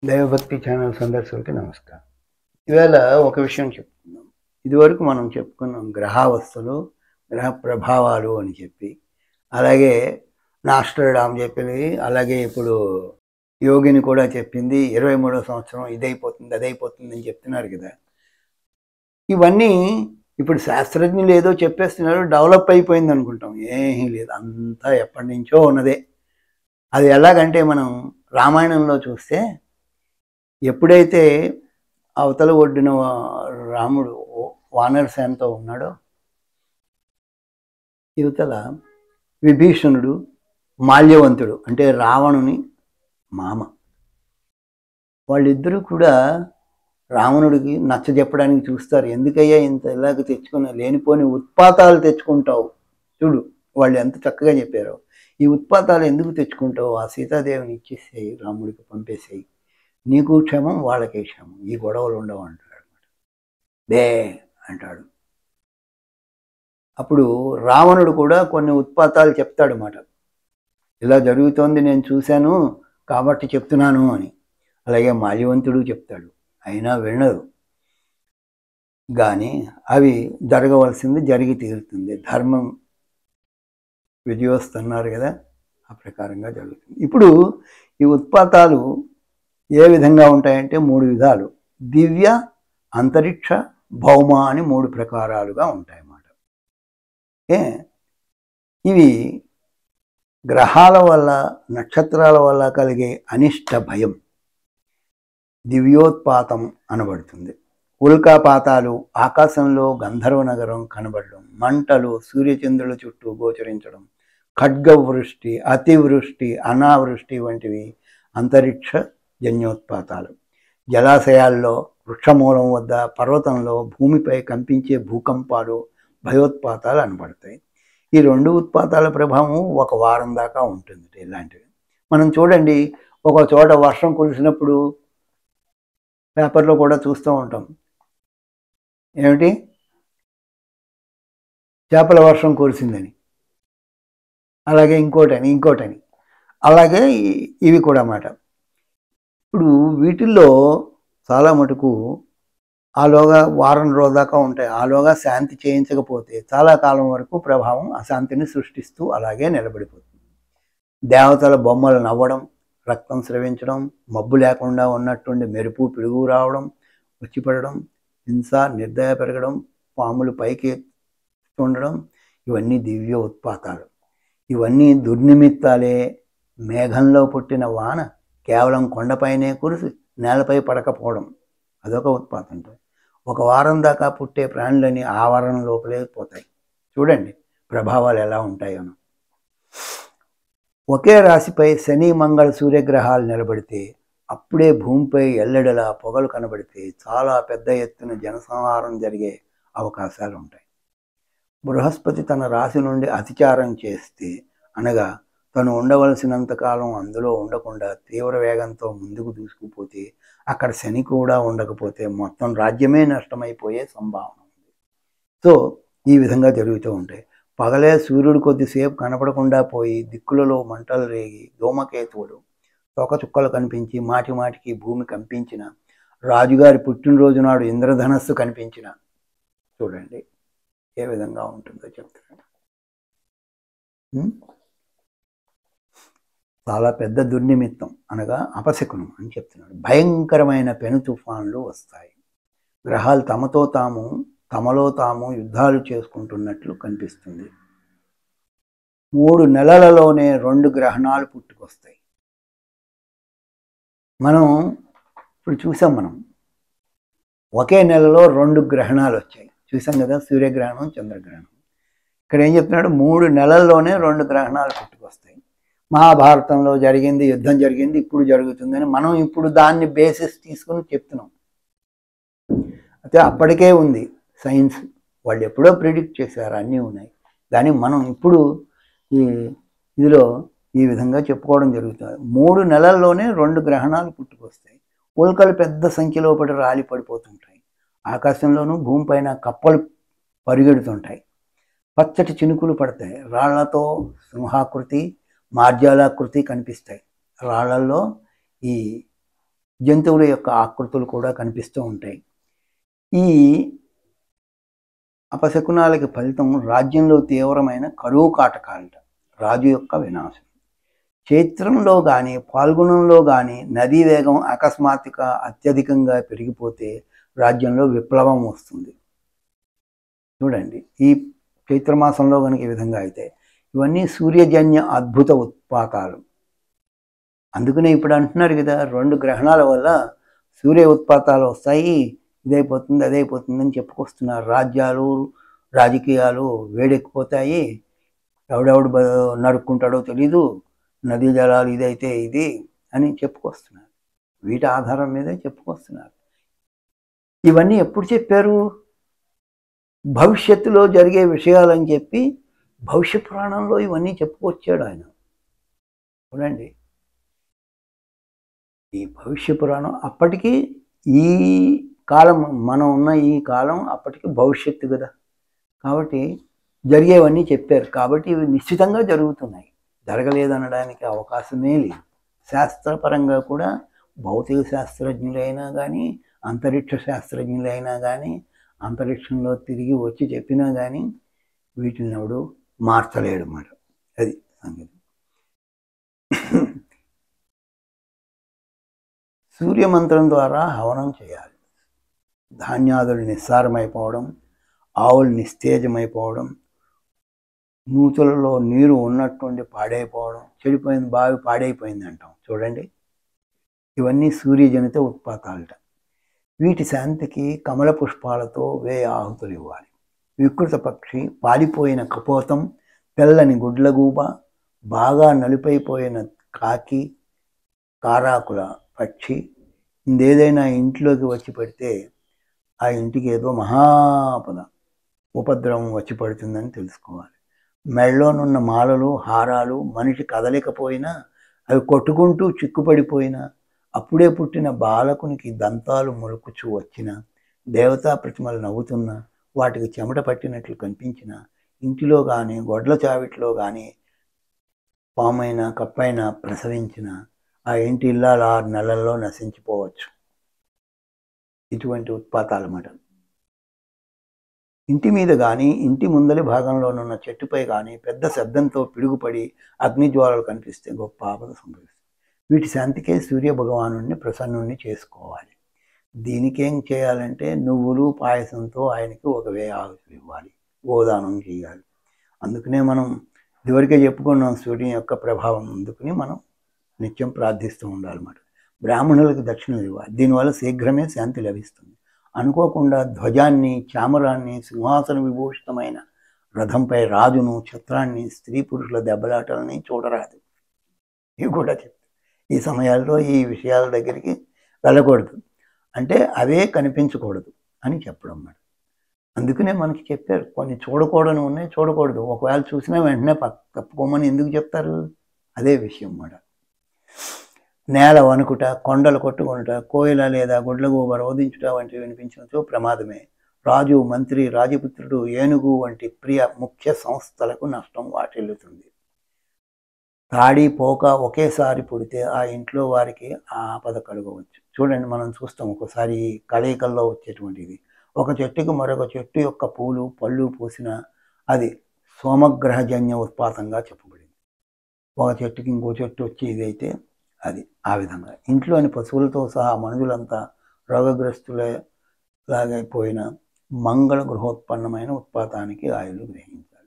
దైవభక్తి ఛానల్ సందర్శకులకి నమస్కారం ఇవాళ ఒక విషయం చెప్పుకుందాం ఇదివరకు మనం చెప్పుకున్నాం గ్రహావస్థలు గ్రహ ప్రభావాలు అని చెప్పి అలాగే నాస్ట్రడామ్ చెప్పింది అలాగే ఇప్పుడు యోగిని కూడా చెప్పింది ఇరవై మూడో సంవత్సరం ఇదైపోతుంది అదైపోతుంది అని చెప్తున్నారు కదా ఇవన్నీ ఇప్పుడు శాస్త్రజ్ఞులు ఏదో చెప్పేస్తున్నారు డెవలప్ అయిపోయింది అనుకుంటాం ఏమీ లేదు అంతా ఎప్పటి నుంచో ఉన్నదే అది ఎలాగంటే మనం రామాయణంలో చూస్తే ఎప్పుడైతే అవతల ఒడ్డిన వా- రాముడు వానర సేనతో ఉన్నాడో యువతల విభీషణుడు మాల్యవంతుడు అంటే రావణుని మామ వాళ్ళిద్దరూ కూడా రావణుడికి నచ్చ చెప్పడానికి చూస్తారు ఎందుకయ్యా ఇంత ఇలాగ తెచ్చుకుని లేనిపోని ఉత్పాతాలు తెచ్చుకుంటావు చూడు వాళ్ళు ఎంత చక్కగా చెప్పారో ఈ ఉత్పాతాలు ఎందుకు తెచ్చుకుంటావు ఆ సీతాదేవిని ఇచ్చేసేయి రాముడికి పంపేసేయి నీకు క్షేమం వాళ్ళకే క్షేమం ఈ గొడవలు ఉండవు అంటాడు అనమాట బే అంటాడు అప్పుడు రావణుడు కూడా కొన్ని ఉత్పాతాలు చెప్తాడు మాట ఇలా జరుగుతోంది నేను చూశాను కాబట్టి చెప్తున్నాను అని అలాగే మాల్యవంతుడు చెప్తాడు అయినా వినరు కానీ అవి జరగవలసింది జరిగి తీరుతుంది ధర్మం విజయోస్తున్నారు కదా ఆ ప్రకారంగా జరుగుతుంది ఇప్పుడు ఈ ఉత్పాతాలు ఏ విధంగా ఉంటాయంటే మూడు విధాలు దివ్య అంతరిక్ష భౌమ అని మూడు ప్రకారాలుగా ఉంటాయన్నమాట ఏ ఇవి గ్రహాల వల్ల నక్షత్రాల వల్ల కలిగే అనిష్ట భయం దివ్యోత్పాతం అనబడుతుంది ఉల్కాపాతాలు ఆకాశంలో గంధర్వ నగరం కనబడడం మంటలు సూర్యచంద్రుల చుట్టూ గోచరించడం ఖడ్గవృష్టి అతివృష్టి అనావృష్టి వంటివి అంతరిక్ష జన్యోత్పాతాలు జలాశయాల్లో వృక్షమూలం వద్ద పర్వతంలో భూమిపై కంపించే భూకంపాలు భయోత్పాతాలు అనబడతాయి ఈ రెండు ఉత్పాతాల ప్రభావం ఒక వారం దాకా ఉంటుంది ఇలాంటివి మనం చూడండి ఒక చోట వర్షం కురిసినప్పుడు పేపర్లో కూడా చూస్తూ ఉంటాం ఏమిటి చేపల వర్షం కురిసిందని అలాగే ఇంకోటని ఇంకోటని అలాగే ఈ- ఇవి కూడా మాట ఇప్పుడు వీటిల్లో చాలా మటుకు ఆలోగా వారం రోజు దాకా ఉంటాయి ఆలోగా శాంతి చేయించకపోతే చాలా కాలం వరకు ప్రభావం అశాంతిని సృష్టిస్తూ అలాగే నిలబడిపోతుంది దేవతల బొమ్మలు నవ్వడం రక్తం స్రవించడం మబ్బు లేకుండా ఉన్నట్టుండి మెరుపు పిడుగు రావడం వచ్చిపడడం హింస నిర్దయ పెరగడం పాములు పైకి ఉండడం ఇవన్నీ దివ్య ఉత్పాతాలు ఇవన్నీ దుర్నిమిత్తాలే మేఘంలో పుట్టిన వాన కేవలం కొండపైనే కురిసి నేలపై పడకపోవడం అదొక ఉత్పాతం ఒక వారం దాకా పుట్టే ప్రాణులని ఆ వారం లోపలే పోతాయి చూడండి ప్రభావాలు ఎలా ఉంటాయోను ఒకే రాశిపై శని మంగళ సూర్యగ్రహాలు నిలబడితే అప్పుడే భూమిపై ఎల్లెడలా పొగలు కనబడితే చాలా పెద్ద ఎత్తున జనసంహారం జరిగే అవకాశాలు ఉంటాయి బృహస్పతి తన రాశి నుండి అతిచారం చేస్తే అనగా తను ఉండవలసినంత కాలం అందులో ఉండకుండా తీవ్ర వేగంతో ముందుకు దూసుకుపోతే అక్కడ శని కూడా ఉండకపోతే మొత్తం రాజ్యమే నష్టమైపోయే సంభావన ఉంది సో ఈ విధంగా జరుగుతూ ఉంటాయి పగలే సూర్యుడు కొద్దిసేపు కనపడకుండా పోయి దిక్కులలో మంటలు రేగి దోమకేతువులు తోక చుక్కలు కనిపించి మాటి మాటికి భూమి కంపించిన రాజుగారి పుట్టినరోజు నాడు ఇంద్రధనస్సు కనిపించిన చూడండి ఏ విధంగా ఉంటుందో చెప్తున్నాను ఉం? చాలా పెద్ద దుర్నిమిత్తం అనగా అపశకునం అని చెప్తున్నాడు భయంకరమైన పెను తుఫాన్లు వస్తాయి గ్రహాలు తమతో తాము తమలో తాము యుద్ధాలు చేసుకుంటున్నట్లు కనిపిస్తుంది మూడు నెలలలోనే రెండు గ్రహణాలు పుట్టుకొస్తాయి మనం ఇప్పుడు చూసాం మనం ఒకే నెలలో రెండు గ్రహణాలు వచ్చాయి చూసాం కదా సూర్యగ్రహణం చంద్రగ్రహణం ఇక్కడ ఏం చెప్తున్నాడు మూడు నెలల్లోనే రెండు గ్రహణాలు పుట్టుకొస్తాయి మహాభారతంలో జరిగింది యుద్ధం జరిగింది ఇప్పుడు జరుగుతుందని మనం ఇప్పుడు దాన్ని బేసిస్ తీసుకుని చెప్తున్నాం అయితే అప్పటికే ఉంది సైన్స్ వాళ్ళు ఎప్పుడో ప్రిడిక్ట్ చేశారు అన్నీ ఉన్నాయి కానీ మనం ఇప్పుడు ఈ ఇదిలో ఈ విధంగా చెప్పుకోవడం జరుగుతుంది మూడు నెలల్లోనే రెండు గ్రహణాలు పుట్టుకొస్తాయి ఉల్కలు పెద్ద సంఖ్యలో పడి రాలి పడిపోతుంటాయి ఆకాశంలోనూ భూమిపైన కప్పలు పరిగెడుతుంటాయి పచ్చటి చినుకులు పడతాయి రాళ్లతో సింహాకృతి మార్జాలాకృతి కనిపిస్తాయి రాళ్లల్లో ఈ జంతువుల యొక్క ఆకృతులు కూడా కనిపిస్తూ ఉంటాయి ఈ అపశకునాలకి ఫలితం రాజ్యంలో తీవ్రమైన కరువు కాటకాలట రాజు యొక్క వినాశం చైత్రంలో కానీ పాల్గొనంలో కానీ నదీ వేగం అకస్మాత్తుగా అత్యధికంగా పెరిగిపోతే రాజ్యంలో విప్లవం వస్తుంది చూడండి ఈ చైత్రమాసంలో కనుక ఈ విధంగా అయితే ఇవన్నీ సూర్యజన్య అద్భుత ఉత్పాతాలు అందుకనే ఇప్పుడు అంటున్నారు కదా రెండు గ్రహణాల వల్ల సూర్య ఉత్పాతాలు వస్తాయి ఇదైపోతుంది అదైపోతుంది అని చెప్పుకొస్తున్నారు రాజ్యాలు రాజకీయాలు వేడెక్కిపోతాయి ఎవడెవడు బ- నరుక్కుంటాడో తెలీదు నదీ జలాలు ఇదైతే ఇది అని చెప్పుకొస్తున్నారు వీటి ఆధారం మీదే చెప్పుకొస్తున్నారు ఇవన్నీ ఎప్పుడు చెప్పారు భవిష్యత్తులో జరిగే విషయాలని చెప్పి భవిష్య పురాణంలో ఇవన్నీ చెప్పుకొచ్చాడు ఆయన చూడండి ఈ భవిష్య పురాణం అప్పటికి ఈ కాలం మనం ఉన్న ఈ కాలం అప్పటికి భవిష్యత్తు కదా కాబట్టి జరిగేవన్నీ చెప్పారు కాబట్టి ఇవి నిశ్చితంగా జరుగుతున్నాయి జరగలేదనడానికి అవకాశమే లేదు శాస్త్రపరంగా కూడా భౌతిక శాస్త్రజ్ఞులైనా కానీ అంతరిక్ష శాస్త్రజ్ఞులైనా కానీ అంతరిక్షంలో తిరిగి వచ్చి చెప్పినా కానీ వీటిని ఎవడు మార్చలేడు అన్నమాట అది సంగతి సూర్యమంత్రం ద్వారా హవనం చేయాలి ధాన్యాదులు నిస్సారమైపోవడం ఆవులు నిస్తేజమైపోవడం నూతులలో నీరు ఉన్నట్టుండి పాడైపోవడం చెడిపోయింది బావి పాడైపోయింది అంటాం చూడండి ఇవన్నీ సూర్యజనిత ఉత్పాతాలట వీటి శాంతికి కమల పుష్పాలతో వేయ ఆహుతులు ఇవ్వాలి వికృత పక్షి పాలిపోయిన కపోతం తెల్లని గుడ్లగూబ బాగా నలుపైపోయిన కాకి కారాకుల పక్షి ఇందేదైనా ఇంట్లోకి వచ్చి పడితే ఆ ఇంటికి ఏదో మహాపద ఉపద్రవం వచ్చి పడుతుందని తెలుసుకోవాలి మెళ్ళలోనున్న మాలలు హారాలు మనిషి కదలేకపోయినా అవి కొట్టుకుంటూ చిక్కుపడిపోయినా అప్పుడే పుట్టిన బాలకునికి దంతాలు మొలుకుచూ వచ్చిన దేవతా ప్రతిమలు నవ్వుతున్నా వాటికి చెమట పట్టినట్లు కనిపించిన ఇంటిలో కానీ గొడ్ల చావిట్లో కానీ పామైన కప్పైన ప్రసవించిన ఆ ఇంటి ఇల్లాలు ఆరు నెలల్లో నశించిపోవచ్చు ఇటువంటి ఉత్పాతాలు అన్నమాట ఇంటి మీద కానీ ఇంటి ముందలి భాగంలోనున్న చెట్టుపై కానీ పెద్ద శబ్దంతో పిడుగుపడి అగ్నిజ్వాలలు కనిపిస్తే గొప్ప ఆపద సంభవిస్తుంది వీటి శాంతికే సూర్య భగవాను ప్రసన్నుణ్ణి చేసుకోవాలి దీనికేం చేయాలంటే నువ్వులు పాయసంతో ఆయనకి ఒక వే ఆహుతులు ఇవ్వాలి గోదానం చేయాలి అందుకనే మనం ఇదివరకే చెప్పుకున్నాం సూర్యుని యొక్క ప్రభావం అందుకుని మనం నిత్యం ప్రార్థిస్తూ ఉండాలన్నమాట బ్రాహ్మణులకు దక్షిణలు ఇవ్వాలి దీనివల్ల శీఘ్రమే శాంతి లభిస్తుంది అనుకోకుండా ధ్వజాన్ని చామరాన్ని సింహాసన విభూషితమైన రథంపై రాజును ఛత్రాన్ని స్త్రీ పురుషుల దెబ్బలాటలని చూడరాదు ఇవి కూడా చెప్తారు ఈ సమయాల్లో ఈ విషయాల దగ్గరికి వెళ్ళకూడదు అంటే అవే కనిపించకూడదు అని చెప్పడం అన్నమాట అందుకనే మనకి చెప్పారు కొన్ని చూడకూడని ఉన్నాయి చూడకూడదు ఒకవేళ చూసినా వెంటనే పక్క తప్పుకోమని ఎందుకు చెప్తారు అదే విషయం అన్నమాట నేల వణుకుట కొండలు కొట్టుకొనుట కోయిల లేదా గుడ్లగూబ రోధించుట వంటివి వినిపించినచో ప్రమాదమే రాజు మంత్రి రాజపుత్రుడు ఏనుగు వంటి ప్రియ ముఖ్య సంస్థలకు నష్టం వాటిల్లుతుంది తాడి పోక ఒకేసారి పుడితే ఆ ఇంట్లో వారికి ఆపద కలగవచ్చు చూడండి మనం చూస్తాం ఒకసారి ఈ కలయికల్లో వచ్చేటువంటిది ఒక చెట్టుకు మరొక చెట్టు యొక్క పూలు పళ్ళు పూసిన అది సోమగ్రహజన్య ఉత్పాతంగా చెప్పబడింది ఒక చెట్టుకి ఇంకో చెట్టు వచ్చి ఇదైతే అది ఆ విధంగా ఇంట్లోని పశువులతో సహా మనుషులంతా రోగగ్రస్తులలాగైపోయిన మంగళ గృహోత్పన్నమైన ఉత్పాతానికి ఆయులు గ్రహించాలి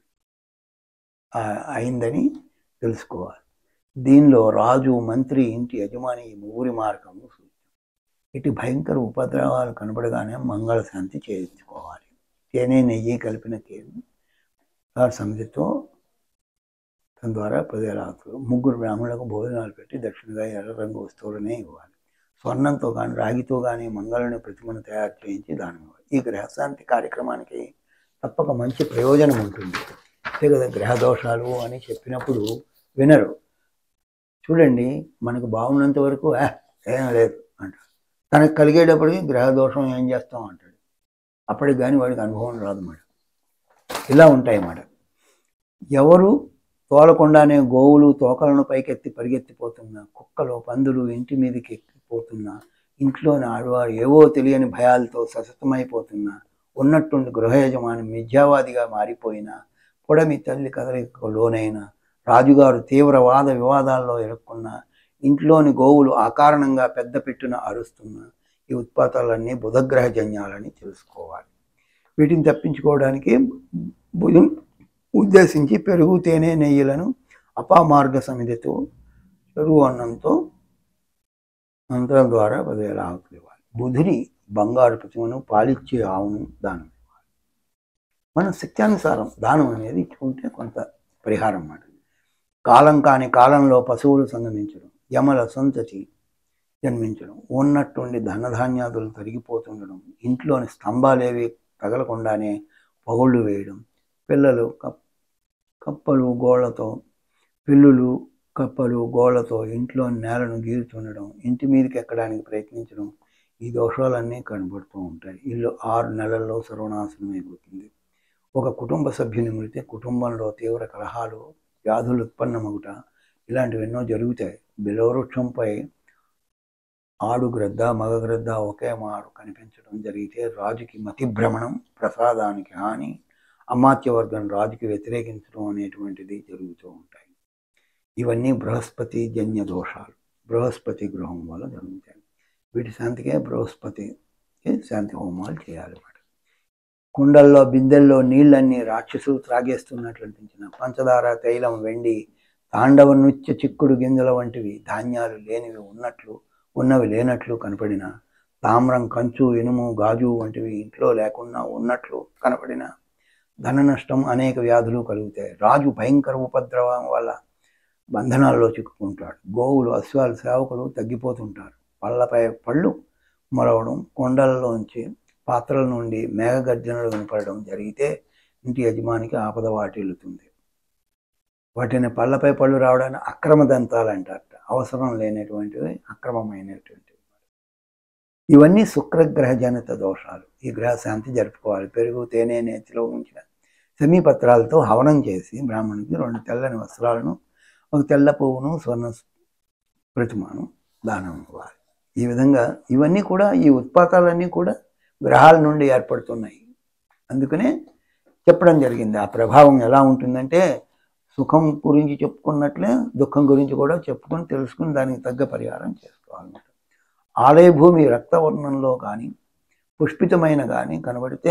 ఆ- అయిందని తెలుసుకోవాలి దీనిలో రాజు మంత్రి ఇంటి యజమాని ఈ ఊరి మార్గము సూచన ఇటు భయంకర ఉపద్రవాలు కనబడగానే మంగళ శాంతి చేయించుకోవాలి తేనె నెయ్యి కలిపిన తేనె ఆ సమితితో దాని ద్వారా పదివేల ఆకులు ముగ్గురు బ్రాహ్మణులకు భోజనాలు పెట్టి దక్షిణగా ఎర్ర రంగు వస్తువులనే ఇవ్వాలి స్వర్ణంతో కానీ రాగితో కానీ మంగళని ప్రతిమను తయారు చేయించి దానం ఇవ్వాలి ఈ గ్రహశాంతి కార్యక్రమానికి తప్పక మంచి ప్రయోజనం ఉంటుంది అంతే కదా గ్రహ దోషాలు అని చెప్పినప్పుడు వినరు చూడండి మనకు బాగున్నంత వరకు "ఆ, ఏం లేదు అంటాడు తనకు కలిగేటప్పటికి గ్రహ దోషం ఏం చేస్తాం అంటాడు అప్పటికి కానీ వాడికి అనుభవం రాదు అన్నమాట ఇలా ఉంటాయి అన్నమాట ఎవరు తోలకుండానే గోవులు తోకలను పైకెత్తి పరిగెత్తిపోతున్నా కుక్కలు పందులు ఇంటి మీదకి ఎక్కిపోతున్నా ఇంట్లోని ఆడవారు ఏవో తెలియని భయాలతో సతతమైపోతున్నా ఉన్నట్టుండి గృహ యజమాని మిథ్యావాదిగా మారిపోయిన పొడమి తల్లి కదలికకు లోనైన రాజుగారు తీవ్రవాద వివాదాల్లో ఇరుక్కున్న ఇంట్లోని గోవులు ఆకారణంగా పెద్ద పెట్టున అరుస్తున్న ఈ ఉత్పాతాలన్నీ బుధగ్రహ జన్యాలని తెలుసుకోవాలి వీటిని తప్పించుకోవడానికి బుధం ఉద్దేశించి పెరుగు తేనె నెయ్యిలను అపామార్గ సమితితో పెరుగు అన్నంతో మంత్రం ద్వారా పదివేల ఆకులు ఇవ్వాలి బుధుని బంగారు ప్రతిమను పాలిచ్చే ఆవును దానం ఇవ్వాలి మన శక్త్యానుసారం దానం అనేది ఇచ్చుకుంటే కొంత పరిహారం అన్నమాట కాలం కాని కాలంలో పశువులు సంగమించడం యమల సంతతి జన్మించడం ఉన్నట్టుండి ధనధాన్యాదులు తరిగిపోతుండడం ఇంట్లోని స్తంభాలేవి తగలకుండానే పగుళ్ళు వేయడం పిల్లలు కప్ కప్పలు గోళ్లతో పిల్లులు కప్పలు గోళ్లతో ఇంట్లో నేలను గీరుతుండడం ఇంటి మీదకి ఎక్కడానికి ప్రయత్నించడం ఈ దోషాలన్నీ కనబడుతూ ఉంటాయి ఇల్లు ఆరు నెలల్లో సర్వనాశనం అయిపోతుంది ఒక కుటుంబ సభ్యుని మృతి కుటుంబంలో తీవ్ర కలహాలు వ్యాధులు ఉత్పన్నమగుట ఇలాంటివి ఎన్నో జరుగుతాయి బిలవృక్షంపై ఆడు గ్రద్ద మగ గ్రద్ద ఒకే మారు కనిపించడం జరిగితే రాజుకి మతి భ్రమణం ప్రసాదానికి హాని అమాత్యవర్గం రాజుకి వ్యతిరేకించడం అనేటువంటిది జరుగుతూ ఉంటాయి ఇవన్నీ బృహస్పతి జన్య దోషాలు బృహస్పతి గృహం వల్ల జరుగుతాయి వీటి శాంతికే బృహస్పతికి శాంతి హోమాలు చేయాలి వాడు కుండల్లో బిందెల్లో నీళ్ళన్నీ రాక్షసులు త్రాగేస్తున్నట్లు అనిపించిన పంచదార తైలం వెండి తాండవ నృత్య చిక్కుడు గింజల వంటివి ధాన్యాలు లేనివి ఉన్నట్లు ఉన్నవి లేనట్లు కనపడిన తామ్రం కంచు ఇనుము గాజు వంటివి ఇంట్లో లేకుండా ఉన్నట్లు కనపడిన ధన నష్టం అనేక వ్యాధులు కలుగుతాయి రాజు భయంకర ఉపద్రవం వల్ల బంధనాల్లో చిక్కుకుంటాడు గోవులు అశ్వాలు సేవకులు తగ్గిపోతుంటారు పళ్ళపై పళ్ళు మొలవడం కొండలలోంచి పాత్రల నుండి మేఘగర్జనలు వినపడడం జరిగితే ఇంటి యజమానికి ఆపద వాటిల్లుతుంది వాటిని పళ్ళపై పళ్ళు రావడానికి అక్రమ దంతాలు అంటారట అవసరం లేనటువంటివి అక్రమమైనటువంటివి ఇవన్నీ శుక్రగ్రహ జనిత దోషాలు ఈ గ్రహ శాంతి జరుపుకోవాలి పెరుగు తేనె నేతిలో ఉంచిన సెమీపత్రాలతో హవనం చేసి బ్రాహ్మణుడికి రెండు తెల్లని వస్త్రాలను ఒక తెల్ల పువ్వును స్వర్ణ ప్రతిమను దానం ఇవ్వాలి ఈ విధంగా ఇవన్నీ కూడా ఈ ఉత్పాతాలన్నీ కూడా గ్రహాల నుండి ఏర్పడుతున్నాయి అందుకనే చెప్పడం జరిగింది ఆ ప్రభావం ఎలా ఉంటుందంటే సుఖం గురించి చెప్పుకున్నట్లే దుఃఖం గురించి కూడా చెప్పుకొని తెలుసుకుని దానికి తగ్గ పరిహారం చేసుకోవాలన్నమాట ఆలయ భూమి రక్తవర్ణంలో కానీ పుష్పితమైన కానీ కనబడితే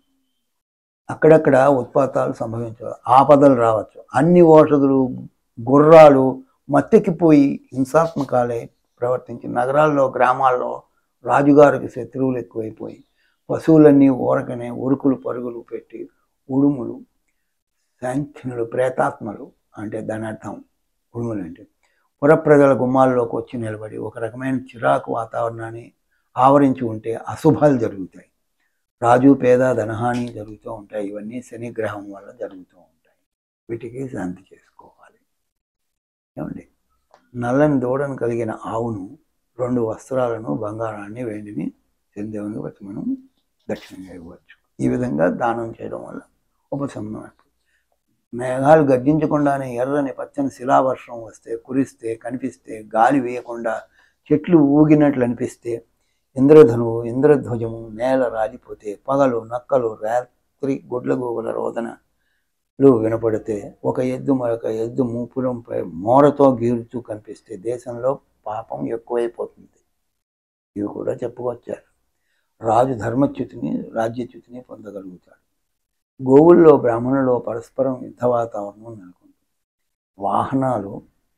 అక్కడక్కడ ఉత్పాతాలు సంభవించవచ్చు ఆపదలు రావచ్చు అన్ని ఓషధులు గుర్రాలు మత్తెక్కిపోయి హింసాత్మకాలే ప్రవర్తించి నగరాల్లో గ్రామాల్లో రాజుగారికి శత్రువులు ఎక్కువైపోయి పశువులన్నీ ఊరకనే ఉరుకులు పరుగులు పెట్టి ఉడుములు శాంక్షనులు ప్రేతాత్మలు అంటే దాని అర్థం ఉడుములు అంటే పురప్రజల గుమ్మాల్లోకి వచ్చి నిలబడి ఒక రకమైన చిరాకు వాతావరణాన్ని ఆవరించి ఉంటే అశుభాలు జరుగుతాయి రాజు పేద ధనహాని జరుగుతూ ఉంటాయి ఇవన్నీ శని గ్రహం వల్ల జరుగుతూ ఉంటాయి వీటికి శాంతి చేసుకోవాలి ఏమండి నల్లని దూడను కలిగిన ఆవును రెండు వస్త్రాలను బంగారాన్ని వెండిని చందేవుని బట్టి మనం దక్షిణంగా ఇవ్వచ్చు ఈ విధంగా దానం చేయడం వల్ల ఉపశమనం ఏర్పడుతుంది మేఘాలు గర్జించకుండానే ఎర్రని పచ్చని శిలావర్షం వస్తే కురిస్తే కనిపిస్తే గాలి వేయకుండా చెట్లు ఊగినట్లు అనిపిస్తే ఇంద్రధనువు ఇంద్రధ్వజము నేల రాలిపోతే పగలు నక్కలు రాత్రి గుడ్లగూగుల రోదనలు వినపడితే ఒక ఎద్దు మరొక ఎద్దు మూపురంపై మోరతో గీరుతూ కనిపిస్తే దేశంలో పాపం ఎక్కువైపోతుంది ఇవి కూడా చెప్పుకొచ్చారు రాజు ధర్మచ్యుతిని రాజ్యచ్యుతిని పొందగలుగుతాడు గోవుల్లో బ్రాహ్మణులో పరస్పరం యుద్ధ వాతావరణం నెలకొంటుంది వాహనాలు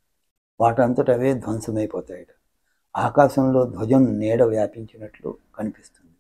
వాటంతట అవే ధ్వంసమైపోతాయట ఆకాశంలో ధ్వజం నీడ వ్యాపించినట్లు కనిపిస్తుంది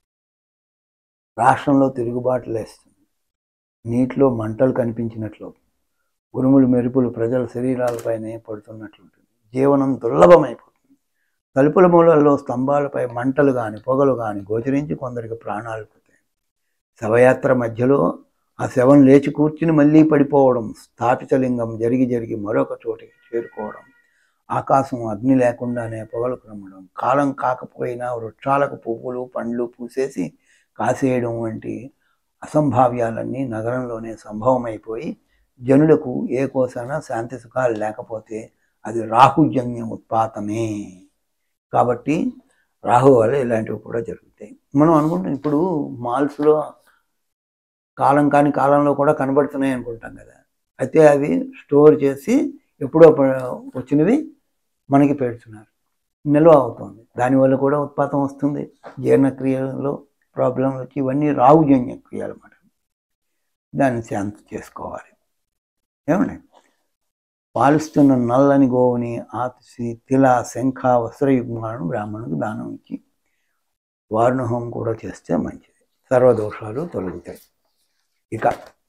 రాష్ట్రంలో తిరుగుబాటు లేస్తుంది నీటిలో మంటలు కనిపించినట్లు ఉరుములు మెరుపులు ప్రజల శరీరాలపైనే పడుతున్నట్లుంటుంది జీవనం దుర్లభమైపోతుంది తలుపుల మూలల్లో స్తంభాలపై మంటలు కానీ పొగలు కానీ గోచరించి కొందరికి ప్రాణాలు పోతాయి శవయాత్ర మధ్యలో ఆ శవం లేచి కూర్చుని మళ్ళీ పడిపోవడం స్థాపితలింగం జరిగి జరిగి మరొక చోటికి చేరుకోవడం ఆకాశం అగ్ని లేకుండానే పొగలు క్రమ్మడం కాలం కాకపోయినా వృక్షాలకు పువ్వులు పండ్లు పూసేసి కాసేయడం వంటి అసంభావ్యాలన్నీ నగరంలోనే సంభవమైపోయి జనులకు ఏ కోసాన శాంతి సుఖాలు లేకపోతే అది రాహుజన్య ఉత్పాతమే కాబట్టి రాహు వల్ల ఇలాంటివి కూడా జరుగుతాయి మనం అనుకుంటాం ఇప్పుడు మాల్స్లో కాలం కాని కాలంలో కూడా కనబడుతున్నాయి అనుకుంటాం కదా అయితే అవి స్టోర్ చేసి ఎప్పుడో ప- వచ్చినవి మనకి పెడుతున్నారు నిల్వ అవుతుంది దానివల్ల కూడా ఉత్పాతం వస్తుంది జీర్ణక్రియలో ప్రాబ్లం వచ్చి ఇవన్నీ రావుజన్య క్రియలు అన్నమాట దాన్ని శాంతి చేసుకోవాలి ఏమండి పాలిస్తున్న నల్లని గోవుని ఆతిసి తిల శంఖ వస్త్రయుగ్మాలను బ్రాహ్మణులకు దానం ఇచ్చి వారుణహోమం కూడా చేస్తే మంచిది సర్వదోషాలు తొలగుతాయి ఇక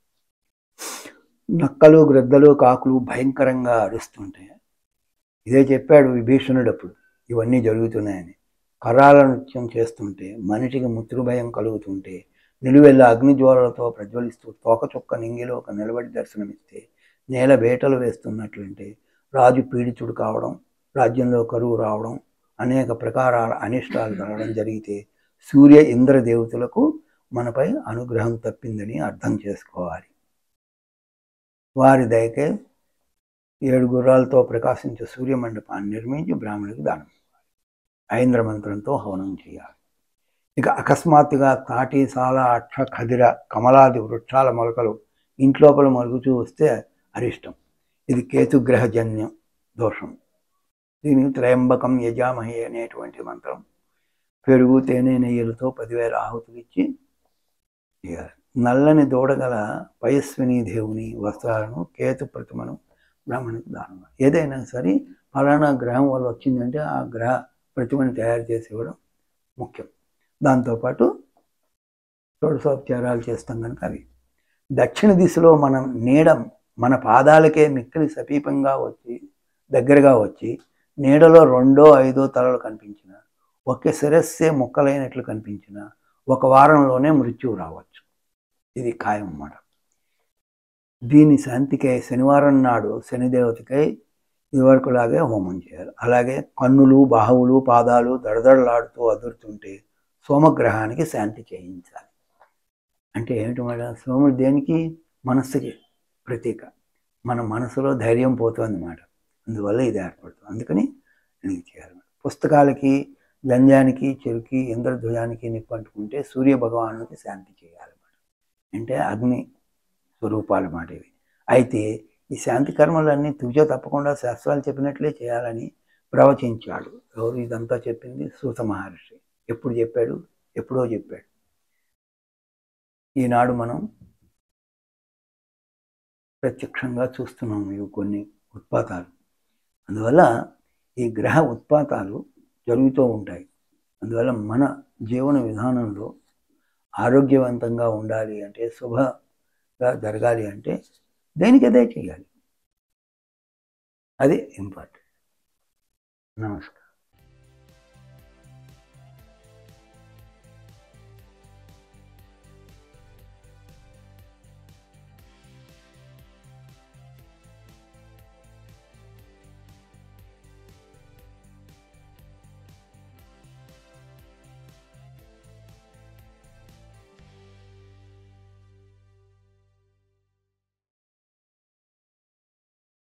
నక్కలు గ్రద్దలు కాకులు భయంకరంగా అరుస్తుంటాయి ఇదే చెప్పాడు విభీషణుడు అప్పుడు ఇవన్నీ జరుగుతున్నాయని కరాల నృత్యం చేస్తుంటే మనిషికి మృత్యు భయం కలుగుతుంటే నిలువెల్ల అగ్నిజ్వాలలతో ప్రజ్వలిస్తూ తోక చుక్క నింగిలో ఒక నిలబడి దర్శనమిస్తే నేల వేటలు వేస్తున్నట్లుంటే రాజు పీడితుడు కావడం రాజ్యంలో కరువు రావడం అనేక ప్రకారాల అనిష్టాలు కలగడం జరిగితే సూర్య ఇంద్ర దేవతలకు మనపై అనుగ్రహం తప్పిందని అర్థం చేసుకోవాలి వారి దయకే ఏడు గుర్రాలతో ప్రకాశించే సూర్య మండపాన్ని నిర్మించి బ్రాహ్మణుడికి దానం ఇవ్వాలి. ఐంద్ర మంత్రంతో హవనం చేయాలి ఇక అకస్మాత్తుగా తాటి సాల అక్ష ఖదిర కమలాది వృక్షాల మొలకలు ఇంట్లోపల మరుగుతూ వస్తే అరిష్టం ఇది కేతుగ్రహజన్యం దోషం దీనికి త్రయంబకం యజామహి అనేటువంటి మంత్రం పెరుగు తేనె నెయ్యలతో పదివేల ఆహుతులు ఇచ్చి చేయాలి నల్లని దూడగల పయస్విని దేవుని వస్త్రాలను కేతు ప్రతిమను బ్రాహ్మణునికి దానం ఇవ్వాలి. ఏదైనా సరే ఫలానా గ్రహం వల్ల వచ్చిందంటే ఆ గ్రహ ప్రతిమను తయారు చేసి ఇవ్వడం ముఖ్యం దాంతోపాటు షోడశోపచారాలు చేస్తాం కనుక అవి దక్షిణ దిశలో మనం నీడ మన పాదాలకే మిక్కిలి సమీపంగా వచ్చి దగ్గరగా వచ్చి నీడలో రెండో ఐదో తలలు కనిపించిన ఒకే శిరస్సే ముక్కలైనట్లు కనిపించిన ఒక వారంలోనే మృత్యువు రావచ్చు ఇది ఖాయం అన్నమాట దీని శాంతికై శనివారం నాడు శనిదేవతకై ఇదివరకులాగే హోమం చేయాలి అలాగే కన్నులు బాహువులు పాదాలు దడదడలాడుతూ అదురుతుంటే సోమగ్రహానికి శాంతి చేయించాలి అంటే ఏమిటి మేడం సోముడు దేనికి మనస్సుకి ప్రతీక మన మనసులో ధైర్యం పోతుంది అన్నమాట అందువల్ల ఇది ఏర్పడుతుంది అందుకని దీనికి చేయాలి పుస్తకాలకి గంజానికి చెరుకి ఇంద్రధ్వజానికి నిప్పు అంటుకుంటే సూర్య భగవానుడికి శాంతి చేయాలన్నమాట అంటే అగ్ని స్వరూపాలు మాట ఇవి అయితే ఈ శాంతి కర్మలన్నీ తుజ తప్పకుండా శాస్త్రాలు చెప్పినట్లే చేయాలని ప్రవచించాడు ఎవరు ఇదంతా చెప్పింది సూత మహర్షి ఎప్పుడు చెప్పాడు ఎప్పుడో చెప్పాడు ఈనాడు మనం ప్రత్యక్షంగా చూస్తున్నాం ఇవి కొన్ని ఉత్పాతాలు అందువల్ల ఈ గ్రహ ఉత్పాతాలు జరుగుతూ ఉంటాయి అందువల్ల మన జీవన విధానంలో ఆరోగ్యవంతంగా ఉండాలి అంటే శుభగా జరగాలి అంటే దేనికి అదే చేయాలి అది ఇంపార్టెంట్ నమస్కారం